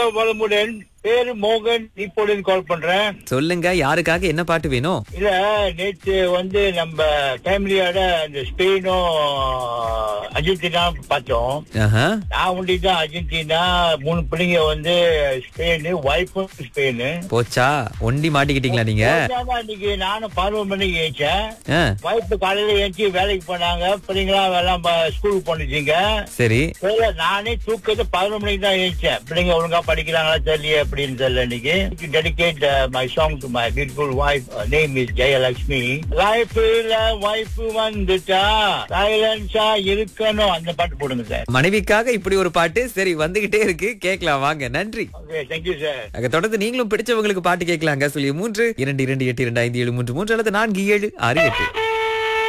வளமுடன் பேரு மோகன் இப்பொழுது கால் பண்றேன் சொல்லுங்க யாருக்காக என்ன பாட்டு வேணும் இல்ல நேற்று வந்து நம்ம ஃபேமிலியோட இந்த ஸ்பெயினும் அர்ஜென்டினா பார்த்தோம் ஆஹா. நான் ஒண்டி தான் அர்ஜென்டினா மூணு பிள்ளைங்க வந்து ஸ்பெயின் ஒய்ஃபும் ஸ்பெயின் போச்சா ஒண்டி மாட்டிக்கிட்டீங்களா நீங்க இன்னைக்கு நானும் பதினொரு மணிக்கு ஏச்சேன் ஆ, ஒய்ஃபு காலையில ஏஞ்சி வேலைக்கு போனாங்க பிள்ளைங்களாம் எல்லாம் ப- ஸ்கூலுக்கு போனுச்சுங்க சரி இல்ல, நானே தூக்கத்து பதினொரு மணிக்கு தான் ஏச்சேன் பிள்ளைங்க ஒழுங்கா படிக்கிறாங்களா தெரியல அப்படின்னு தெரியல இன்னைக்கு dedicate my song to my beautiful wife name is Jayalakshmi லைஃப்ல வைஃப் வந்துட்டா சைலன்ஸா இருக்கணும் அந்த பாட்டு போடுங்க சார் மனைவிக்காக இப்படி ஒரு பாட்டு சரி வந்துகிட்டே இருக்கு கேட்கலாம் வாங்க நன்றி ஓகே தேங்க்யூ சார் அங்க தொடர்ந்து நீங்களும் பிடிச்சவங்களுக்கு பாட்டு கேட்கலாங்க சொல்லி மூன்று இரண்டு இரண்டு எட்டு இரண்டு ஐந்து ஏழு மூன்று மூன்று அல்லது நான்கு ஏழு ஆறு எட்டு